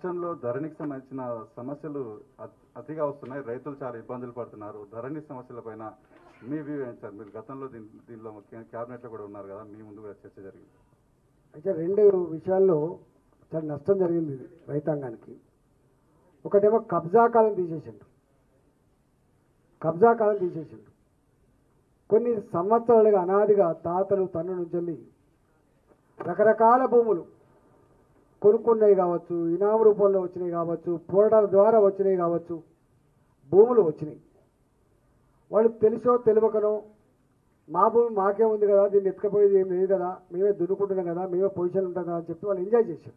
రాష్ట్రంలో ధరణికి సంబంధించిన సమస్యలు అతి- అతిగా వస్తున్నాయి రైతులు చాలా ఇబ్బందులు పడుతున్నారు ధరణి సమస్యలపైన మీ వ్యూ ఏంటి సార్ మీరు గతంలో దీని దీనిలో క్యాబినెట్లో కూడా ఉన్నారు కదా మీ ముందు కూడా చర్చ జరిగింది అయితే రెండు విషయాల్లో చాలా నష్టం జరిగింది ఇది రైతాంగానికి ఒకటేమో కబ్జా కాలం తీసేసిండు కబ్జా కాలం తీసేసిండు కొన్ని సంవత్సరాలుగా అనాదిగా తాతలు తన్ను నుంచి వెళ్ళి రకరకాల భూములు కొనుక్కున్నవి కావచ్చు ఇనాము రూపంలో వచ్చినాయి కావచ్చు పోరాటాల ద్వారా వచ్చినాయి కావచ్చు భూములు వచ్చినాయి వాళ్ళు తెలుసో తెలియకనో మా భూమి మాకే ఉంది కదా దీన్ని ఎత్తుకపోయేది ఏం లేదు కదా మేమే దున్నుకుంటున్నాం కదా మేమే పొజిషన్ ఉంటాం కదా అని చెప్పి వాళ్ళు ఎంజాయ్ చేశారు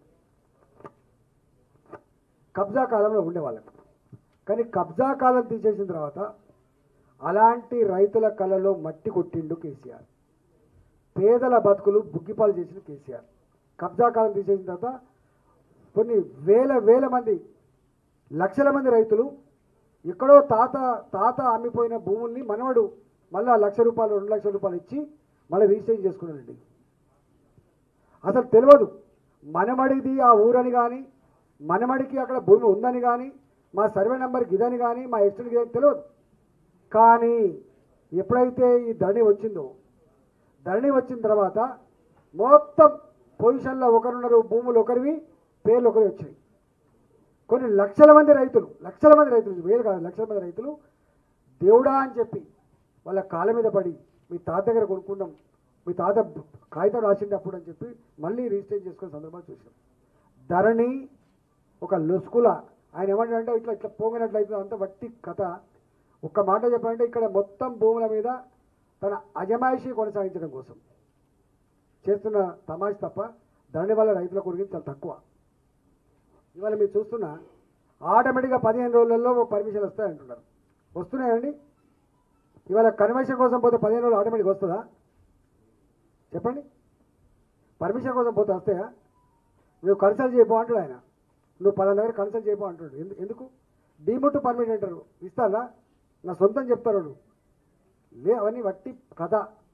కబ్జా కాలంలో ఉండేవాళ్ళకి కానీ కబ్జా కాలం తీసేసిన తర్వాత అలాంటి రైతుల కళలో మట్టి కొట్టిండు కేసీఆర్ పేదల బతుకులు బుగ్గిపాలు చేసిన కేసీఆర్ కబ్జా కాలం తీసేసిన తర్వాత కొన్ని వేల వేల మంది లక్షల మంది రైతులు ఎక్కడో తాత తాత అమ్మిపోయిన భూముల్ని మనవడు మళ్ళా లక్ష రూపాయలు రెండు లక్షల రూపాయలు ఇచ్చి మళ్ళీ రిజిస్ట్రేషన్ చేసుకున్నాడండి అసలు తెలియదు మనమడిది ఆ ఊరని కానీ మనమడికి అక్కడ భూమి ఉందని కానీ మా సర్వే నెంబర్కి ఇదని కానీ మా ఎస్టేట్ ఇదని తెలియదు కానీ ఎప్పుడైతే ఈ ధరణి వచ్చిందో ధరణి వచ్చిన తర్వాత మొత్తం పొజిషన్లో ఒకరున్నారు భూములు ఒకరివి పేర్లు ఒకరి వచ్చినాయి కొన్ని లక్షల మంది రైతులు లక్షల మంది రైతులు వేలు కాదు లక్షల మంది రైతులు దేవుడా అని చెప్పి వాళ్ళ కాళ్ళ మీద పడి మీ తాత దగ్గర కొనుక్కున్నాం మీ తాత కాగితం రాసింది అప్పుడు అని చెప్పి మళ్ళీ రిజిస్టర్ చేసుకునే సందర్భాలు చూసాం ధరణి ఒక లొసుకుల ఆయన ఏమంటాడంటే ఇట్లా ఇట్లా పోగినట్లు అవుతుంది అంత వట్టి కథ ఒక్క మాట చెప్పాలంటే ఇక్కడ మొత్తం భూముల మీద తన అజమాయిషీ కొనసాగించడం కోసం చేస్తున్న తమాష్ తప్ప ధరణి వల్ల రైతుల కొరిగింది చాలా తక్కువ ఇవాళ మీరు చూస్తున్నా ఆటోమేటిక్గా పదిహేను రోజులలో పర్మిషన్ వస్తాయి అంటున్నారు వస్తున్నాయండి ఇవాళ కన్వెన్షన్ కోసం పోతే పదిహేను రోజులు ఆటోమేటిక్ వస్తుందా చెప్పండి పర్మిషన్ కోసం పోతే వస్తాయా నువ్వు కన్సల్ట్ చేయబో అంటాడు ఆయన నువ్వు పలానా దగ్గర కన్సల్ట్ చేయబో అంటాడు ఎందు- ఎందుకు డీముట్ పర్మిట్ అంటారు ఇస్తారా నా సొంతం చెప్తారు వాళ్ళు. లే అవన్నీ వట్టి కథ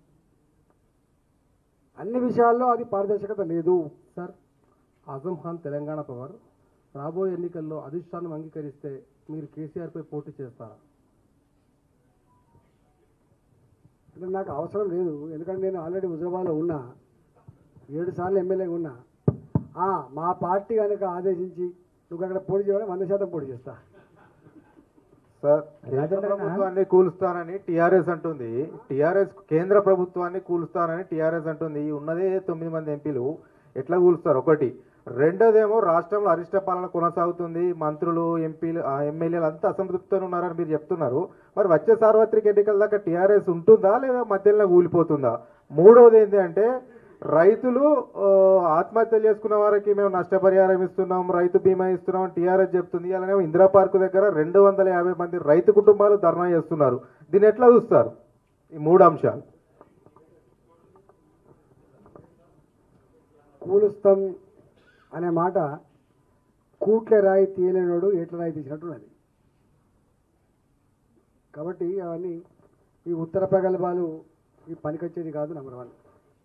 అన్ని విషయాల్లో అది పారదర్శకత లేదు సార్ ఆజం ఖాన్ తెలంగాణ పవర్ రాబోయే ఎన్నికల్లో అధిష్టానం అంగీకరిస్తే మీరు కేసీఆర్పై పోటీ చేస్తారా అంటే నాకు అవసరం లేదు ఎందుకంటే నేను ఆల్రెడీ హుజరాబాద్లో ఉన్నా ఏడు సార్లు ఎమ్మెల్యేగా ఉన్నా ఆ, మా పార్టీ కనుక ఆదేశించి నువ్వు అక్కడ పోటీ చేయడం వంద శాతం పోటీ చేస్తా సార్ కేంద్ర ప్రభుత్వాన్ని కూలుస్తానని టిఆర్ఎస్ అంటుంది టిఆర్ఎస్ కేంద్ర ప్రభుత్వాన్ని కూలుస్తానని టిఆర్ఎస్ అంటుంది ఈ ఉన్నదే తొమ్మిది మంది ఎంపీలు ఎట్లా కూలుస్తారు ఒకటి రెండోదేమో రాష్ట్రంలో అరిష్ట పాలన కొనసాగుతుంది మంత్రులు ఎంపీలు ఆ ఎమ్మెల్యేలు అంతా అసంతృప్తితో ఉన్నారని మీరు చెప్తున్నారు మరి వచ్చే సార్వత్రిక ఎన్నికల దాకా టిఆర్ఎస్ ఉంటుందా లేదా మధ్యలో కూలిపోతుందా మూడోది ఏంటి అంటే రైతులు ఆ, ఆత్మహత్యలు చేసుకున్న వారికి మేము నష్టపరిహారం ఇస్తున్నాం రైతు బీమా ఇస్తున్నాం టీఆర్ఎస్ చెప్తుంది అలానే ఇందిరా పార్క్ దగ్గర రెండు వందల యాభై మంది రైతు కుటుంబాలు ధర్నా చేస్తున్నారు దీన్ని ఎట్లా చూస్తారు ఈ మూడు అంశాలు కూలుస్తాం అనే మాట కూట్ల రాయి తీయలేనోడు ఏట్ల రాయి తీసినట్టున్నది కాబట్టి అవన్నీ ఈ ఉత్తర ప్రగల్భాలు ఈ పనికొచ్చేది కాదు నెంబర్ వన్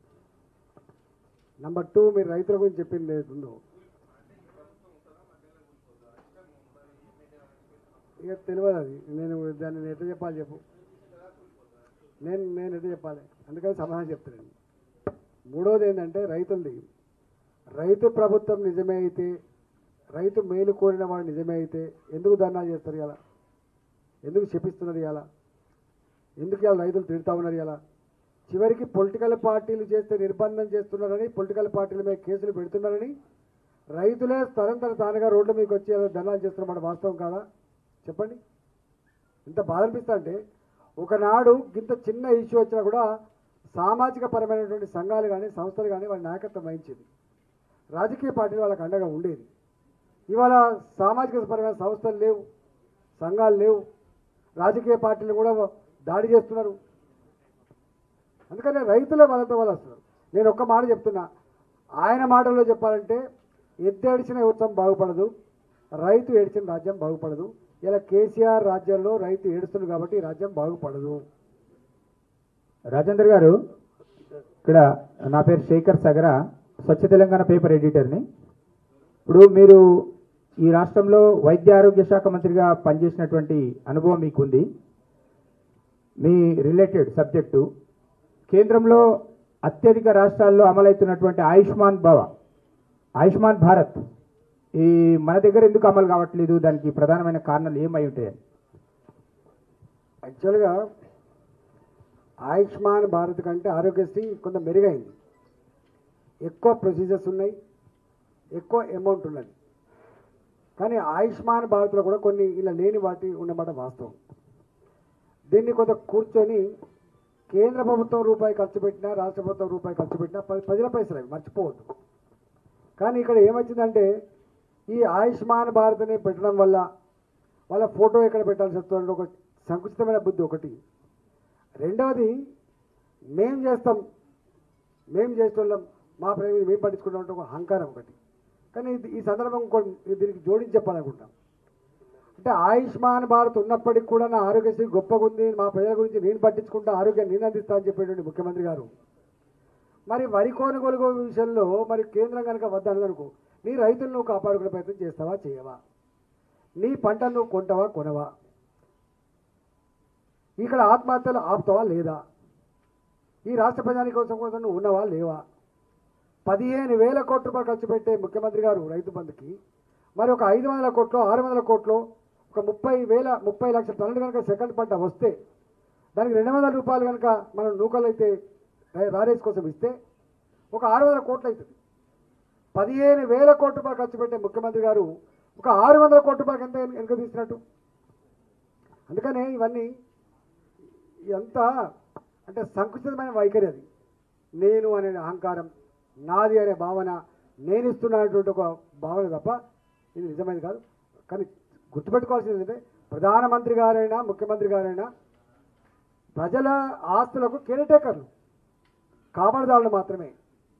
నెంబర్ టూ మీరు రైతుల గురించి చెప్పింది ఏదో ఇక తెలియదు అది నేను దాన్ని నేను ఎట్లా చెప్పాలి చెప్పు నేను నేను ఎట్లా చెప్పాలి అందుకని సమాధానం చెప్తున్నాను మూడోది ఏంటంటే రైతులది రైతు ప్రభుత్వం నిజమే అయితే రైతు మేలు కోరిన వాడు నిజమే అయితే ఎందుకు ధర్నాలు చేస్తారు ఇలా ఎందుకు శపిస్తున్నారు ఇలా ఎందుకు ఇలా రైతులు తిడతా ఉన్నారు ఇలా చివరికి పొలిటికల్ పార్టీలు చేస్తే నిర్బంధం చేస్తున్నారని పొలిటికల్ పార్టీల మీద కేసులు పెడుతున్నారని రైతులే తరంతర తానుగా రోడ్ల మీదకి వచ్చి ఇలా ధర్నాలు చేస్తున్నమాట వాస్తవం కాదా చెప్పండి ఇంత బాధ అనిపిస్తా అంటే ఒకనాడు ఇంత చిన్న ఇష్యూ వచ్చినా కూడా సామాజిక పరమైనటువంటి సంఘాలు కానీ సంస్థలు కానీ వాళ్ళ నాయకత్వం వహించేది రాజకీయ పార్టీలు వాళ్ళకి అండగా ఉండేది ఇవాళ సామాజిక పరమైన సంస్థలు లేవు సంఘాలు లేవు రాజకీయ పార్టీలు కూడా దాడి చేస్తున్నారు అందుకనే రైతులే వాళ్ళతో వాళ్ళు వస్తున్నారు నేను ఒక్క మాట చెప్తున్నా ఆయన మాటల్లో చెప్పాలంటే ఎద్దు ఏడిచిన యువతం బాగుపడదు రైతు ఏడిచిన రాజ్యం బాగుపడదు ఇలా కేసీఆర్ రాజ్యంలో రైతు ఏడుస్తుంది కాబట్టి ఈ రాజ్యం బాగుపడదు రాజేందర్ గారు ఇక్కడ నా పేరు శేఖర్ సగర స్వచ్ఛ తెలంగాణ పేపర్ ఎడిటర్ని ఇప్పుడు మీరు ఈ రాష్ట్రంలో వైద్య ఆరోగ్య శాఖ మంత్రిగా పనిచేసినటువంటి అనుభవం మీకుంది మీ రిలేటెడ్ సబ్జెక్టు కేంద్రంలో అత్యధిక రాష్ట్రాల్లో అమలవుతున్నటువంటి ఆయుష్మాన్ భవ ఆయుష్మాన్ భారత్ ఈ మన దగ్గర ఎందుకు అమలు కావట్లేదు దానికి ప్రధానమైన కారణాలు ఏమై ఉంటాయి యాక్చువల్గా ఆయుష్మాన్ భారత్ కంటే ఆరోగ్యశ్రీ కొంత మెరుగైంది ఎక్కువ ప్రొసీజర్స్ ఉన్నాయి ఎక్కువ అమౌంట్ ఉన్నది కానీ ఆయుష్మాన్ భారత్లో కూడా కొన్ని ఇలా లేని వాటి ఉన్నమాట వాస్తవం దీన్ని కొంత కూర్చొని కేంద్ర ప్రభుత్వం రూపాయి ఖర్చు పెట్టినా రాష్ట్ర ప్రభుత్వం రూపాయి ఖర్చు పెట్టినా పది ప్రజల పైసలు అవి మర్చిపోవద్దు కానీ ఇక్కడ ఏమొచ్చిందంటే ఈ ఆయుష్మాన్ భారత్ అని పెట్టడం వల్ల వాళ్ళ ఫోటో ఎక్కడ పెట్టాల్సి వస్తుంది ఒక సంకుచితమైన బుద్ధి ఒకటి రెండవది మేం చేస్తాం మేం చేస్తున్నాం మా ప్రేమ మేము పట్టించుకుంటాం అంటే ఒక అహంకారం ఒకటి కానీ ఇది ఈ సందర్భం ఇంకో- దీనికి జోడించి చెప్పాలనుకుంటాం అంటే ఆయుష్మాన్ భారత్ ఉన్నప్పటికీ కూడా నా ఆరోగ్యశ్రీ గొప్పగా ఉంది మా ప్రజల గురించి నేను పట్టించుకుంటా ఆరోగ్యం నేను అందిస్తా అని చెప్పేటువంటి ముఖ్యమంత్రి గారు మరి వరి కొనుగోలు విషయంలో మరి కేంద్రం కనుక వద్దనుకో నీ రైతులను నువ్వు కాపాడుకునే ప్రయత్నం చేస్తావా చేయవా నీ పంటను నువ్వు కొంటావా కొనవా ఇక్కడ ఆత్మహత్యలు ఆపుతావా లేదా ఈ రాష్ట్ర ప్రజాని కోసం కోసం నువ్వు ఉన్నవా లేవా పదిహేను వేల కోట్ల రూపాయలు ఖర్చు పెట్టే ముఖ్యమంత్రి గారు రైతు బంధుకి మరి ఒక ఐదు వందల కోట్లు ఆరు వందల కోట్లు ఒక ముప్పై వేల ముప్పై లక్షల టన్నులు కనుక సెకండ్ పంట వస్తే దానికి రెండు వందల రూపాయలు కనుక మనం నూకలు అయితే రారేజ్ కోసం ఇస్తే ఒక ఆరు వందల కోట్లు అవుతుంది పదిహేను వేల కోట్ల రూపాయలు ఖర్చు పెట్టే ముఖ్యమంత్రి గారు ఒక ఆరు వందల కోట్ల రూపాయలు ఎంత వెనుక తీసినట్టు అందుకనే ఇవన్నీ ఎంత అంటే సంకుచితమైన వైఖరి అది నేను అనే అహంకారం నాది అనే భావన నేను ఇస్తున్నటువంటి ఒక భావన తప్ప ఇది నిజమైనది కాదు కానీ గుర్తుపెట్టుకోవాల్సింది ఏంటంటే ప్రధానమంత్రి గారైనా ముఖ్యమంత్రి గారైనా ప్రజల ఆస్తులకు కేర్టేకర్లు కాపాడదారులు మాత్రమే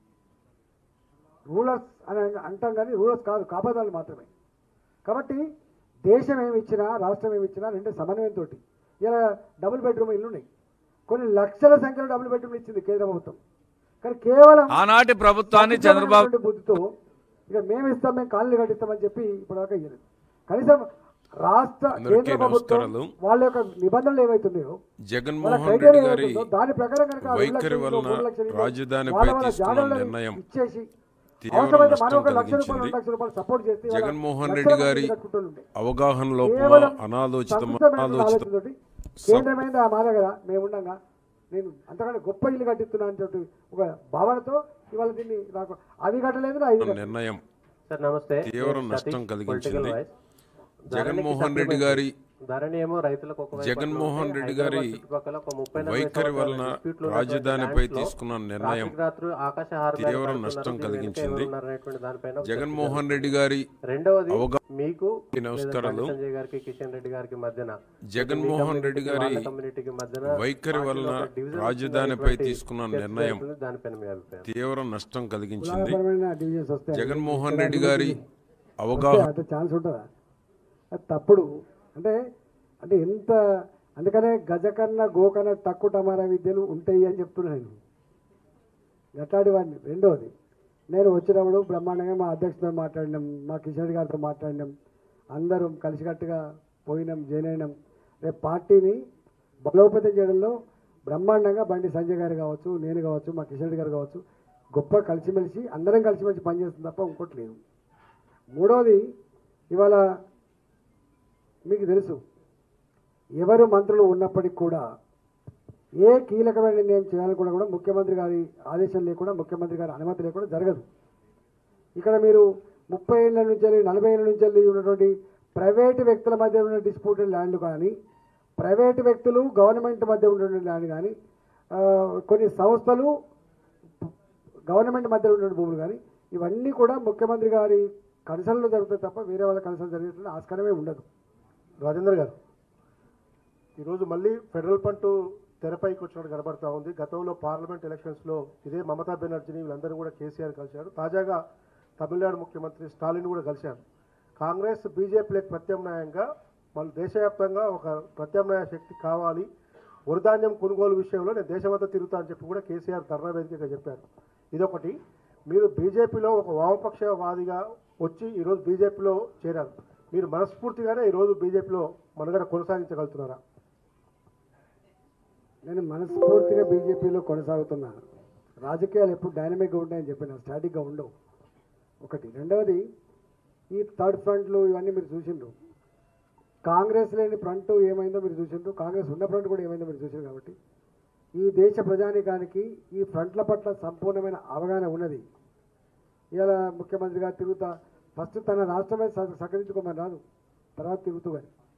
రూలర్స్ అని అంటాం కానీ రూలర్స్ కాదు కాపాడదారులు మాత్రమే కాబట్టి దేశం ఏమి ఇచ్చినా రాష్ట్రం ఏమి ఇచ్చినా రెండు సమన్వయంతో ఇలా డబుల్ బెడ్రూమ్ ఇల్లు ఉన్నాయి కొన్ని లక్షల సంఖ్యలో డబుల్ బెడ్రూమ్ ఇచ్చింది కేంద్ర ప్రభుత్వం కానీ కేవలం ఆనాటి ప్రభుత్వాన్ని చంద్రబాబు సంకుచితమైనటువంటి బుద్ధితో ఇక మేము ఇస్తాం మేము కాలనీ కట్టిస్తామని చెప్పి ఇప్పటిదాకా ఇయ్యలేదు కనీసం రాష్ట్ర అందరికీ కేంద్ర ప్రభుత్వం నమస్కారాలు. వాళ్ళ యొక్క నిబంధనలు ఏవైతున్నాయో వాళ్ళ జగన్మోహన్ criteria రెడ్డి గారి ఏవైతుందో దాని ప్రకారం కనుక ఆ రెండు వైఖరి లక్షలు వలన మూడు లక్షలు రాజధానిపై వాళ్ళ వాళ్ళ తీసుకున్న జాగాలను నిర్ణయం ఇచ్చేసి తీవ్ర అవసరమైతే నష్టం మనం ఒక లక్ష రూపాయలు కలిగించింది. రెండు లక్షల రూపాయలు సపోర్ట్ చేస్తే ఇవాళ జగన్మోహన్ లక్షల రెడ్డి మంది గారి ఇల్లు కట్టుకుంటూ ఉండే. అవగాహన లోపం కేవలం అనాలోచితం సంకుచితమైన అనాలోచితం ఆలోచనతోటి కేంద్రమైంది ఆ మా దగ్గర మేము ఉండగా నేను అంతకంటే గొప్ప ఇల్లు కట్టిస్తున్నా అని చెప్పి ఒక భావనతో ఇవాళ దీన్ని నాకు అవి కట్టలేదు నా ఇవి కట్టలేదు. నిర్ణయం సార్ నమస్తే తీవ్ర నేను నష్టం సతీష్, కలిగించింది. Political voice. జగన్మోహన్ ధరణికి రెడ్డి గారి ధరణి ఏమో రైతులకు ఒక వైపు జగన్మోహన్ ఉంటే, రెడ్డి హైదరాబాద్ గారి చుట్టుపక్కల ఒక ముప్పై నలభై వైఖరి సంవత్సరాల వలన dispute లో ఉన్నటువంటి రాజధానిపై lands లో తీసుకున్న నిర్ణయం రాత్రికి రాత్రులు ఆకాశహార తీవ్ర మేరకు నష్టం నడుస్తున్నారు, దీని వెనుక కలిగించింది. ఎవరు ఉన్నారనేటువంటి దానిపైన ఒక చర్చ జగన్మోహన్ రెడ్డి గారి జరుగుతుంది. రెండవది అవగా- మీకు లేదా నమస్కారాలు. బండి సంజయ్ గారికి కిషన్ రెడ్డి గారికి మధ్యన జగన్మోహన్ మీ రెడ్డి community కి, గారి వాళ్ళ కమ్యూనిటీకి మధ్యన వైఖరి పార్టీలో వలన ఒక division రాజధానిపై ఉన్నటువంటి తీసుకున్న చర్చ నిర్ణయం జరుగుతుంది. దానిపైన మీ అభిప్రాయం తీవ్ర నష్టం కలిగించింది కులాలపరమైన డివిజన్స్ వస్తాయి జగన్మోహన్ రెడ్డి గారి వస్తే అవగాహన అంత ఛాన్స్ ఉంటుందా అది తప్పుడు అంటే అంటే ఎంత అందుకనే గజకన్నా గోకన్నా తక్కువ టమారా విద్యలు ఉంటాయి అని చెప్తున్నా నేను గట్టాడి వాడిని రెండోది నేను వచ్చినప్పుడు బ్రహ్మాండంగా మా అధ్యక్షుడితో మాట్లాడినాం మా కిషన్ రెడ్డి గారితో మాట్లాడినాం అందరం కలిసికట్టుగా పోయినాం జాయిన్ అయినాం రేపు పార్టీని బలోపేతం చేయడంలో బ్రహ్మాండంగా బండి సంజయ్ గారు కావచ్చు నేను కావచ్చు మా కిషన్ రెడ్డి గారు కావచ్చు గొప్ప కలిసిమెలిసి అందరం కలిసిమెలిసి పనిచేస్తుంది తప్ప ఇంకోటి లేదు మూడోది ఇవాళ మీకు తెలుసు ఎవరు మంత్రులు ఉన్నప్పటికీ కూడా ఏ కీలకమైన నిర్ణయం చేయాలనుకున్నా కూడా ముఖ్యమంత్రి గారి ఆదేశం లేకుండా ముఖ్యమంత్రి గారి అనుమతి లేకుండా జరగదు ఇక్కడ మీరు ముప్పై ఏళ్ళ నుంచి వెళ్ళి నలభై ఏళ్ళ నుంచి వెళ్ళి ఉన్నటువంటి ప్రైవేటు వ్యక్తుల మధ్య ఉన్న డిస్ప్యూటెడ్ ల్యాండ్ కానీ ప్రైవేటు వ్యక్తులు గవర్నమెంట్ మధ్య ఉన్నటువంటి ల్యాండ్ కానీ ఆ, కొన్ని సంస్థలు గవర్నమెంట్ మధ్య ఉన్న భూములు కానీ ఇవన్నీ కూడా ముఖ్యమంత్రి గారి కన్సల్ట్లో జరుగుతాయి తప్ప వేరే వాళ్ళ కన్సల్ట్ జరిగేటువంటి ఆస్కారమే ఉండదు రాజేందర్ గారు ఈరోజు మళ్ళీ ఫెడరల్ పంటు తెరపైకి వచ్చినట్టు కనబడతా ఉంది గతంలో పార్లమెంట్ ఎలక్షన్స్లో ఇదే మమతా బెనర్జీని వీళ్ళందరూ కూడా కేసీఆర్ కలిశారు తాజాగా తమిళనాడు ముఖ్యమంత్రి స్టాలిన్ కూడా కలిశారు కాంగ్రెస్ బీజేపీలకు ప్రత్యామ్నాయంగా మన దేశవ్యాప్తంగా ఒక ప్రత్యామ్నాయ శక్తి కావాలి వరిధాన్యం కొనుగోలు విషయంలో నేను దేశమంతా తిరుగుతా అని చెప్పి కూడా కేసీఆర్ ధర్నా వేదికగా చెప్పారు ఇదొకటి మీరు బీజేపీలో ఒక వామపక్షవాదిగా వచ్చి ఈరోజు బీజేపీలో చేరారు మీరు మనస్ఫూర్తిగానే ఈరోజు బీజేపీలో మనుగడ కొనసాగించగలుగుతున్నారా నేను మనస్ఫూర్తిగా బీజేపీలో కొనసాగుతున్నాను రాజకీయాలు ఎప్పుడు డైనమిక్గా ఉంటాయని చెప్పిన స్టాటిక్గా ఉండవు ఒకటి రెండవది ఈ థర్డ్ ఫ్రంట్లు ఇవన్నీ మీరు చూసిండ్రు కాంగ్రెస్ లేని ఫ్రంట్ ఏమైందో మీరు చూసిండ్రు కాంగ్రెస్ ఉన్న ఫ్రంట్ కూడా ఏమైందో మీరు చూసిండ్రు కాబట్టి ఈ దేశ ప్రజానికానికి ఈ ఫ్రంట్ల పట్ల సంపూర్ణమైన అవగాహన ఉన్నది ఇలా ముఖ్యమంత్రిగా తిరుగుతా ఫస్ట్ తన రాష్ట్రమే సహ- సహకరించుకోమని రాదు తర్వాత తిరుగుతూ కానీ